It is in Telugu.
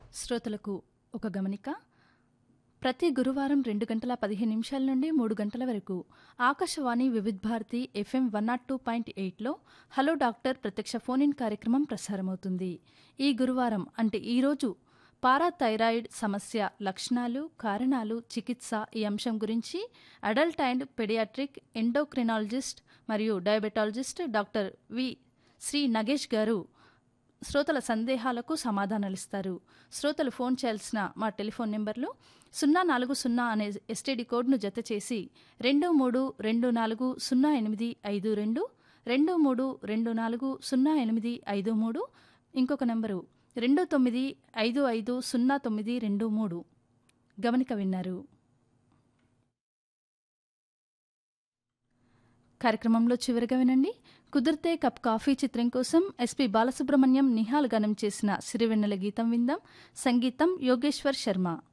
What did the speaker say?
శ్రోతలకు ఒక గమనిక ప్రతి గురువారం రెండు గంటల పదిహేను నిమిషాల నుండి మూడు గంటల వరకు Akashvani Vividh Bharati FM one naught two point ఎయిట్లో హలో డాక్టర్ ప్రత్యక్ష ఫోన్ ఇన్ కార్యక్రమం ప్రసారమవుతుంది ఈ గురువారం అంటే ఈరోజు పారాథైరాయిడ్ సమస్య లక్షణాలు కారణాలు చికిత్స ఈ అంశం గురించి అడల్ట్ అండ్ పెడియాట్రిక్ ఎండోక్రినాలజిస్ట్ మరియు diabetologist doctor V Shri Nagesh గారు శ్రోతల సందేహాలకు సమాధానాలిస్తారు శ్రోతలు ఫోన్ చేయాల్సిన మా టెలిఫోన్ నెంబర్లు సున్నా నాలుగు సున్నా అనే ఎస్టీడీ కోడ్ను జత చేసి రెండు మూడు రెండు నాలుగు సున్నా ఎనిమిది ఐదు రెండు రెండు మూడు రెండు నాలుగు సున్నా ఎనిమిది ఐదు మూడు ఇంకొక నెంబరు రెండు తొమ్మిది ఐదు ఐదు సున్నా తొమ్మిది రెండు మూడు గమనిక విన్నారు కార్యక్రమంలో చివరిగా వినండి కుదిరితే కప్ కాఫీ చిత్రం కోసం ఎస్పి బాలసుబ్రహ్మణ్యం నిహాల్ గానం చేసిన సిరివెన్నెల గీతం విందాం సంగీతం యోగేశ్వర్ శర్మ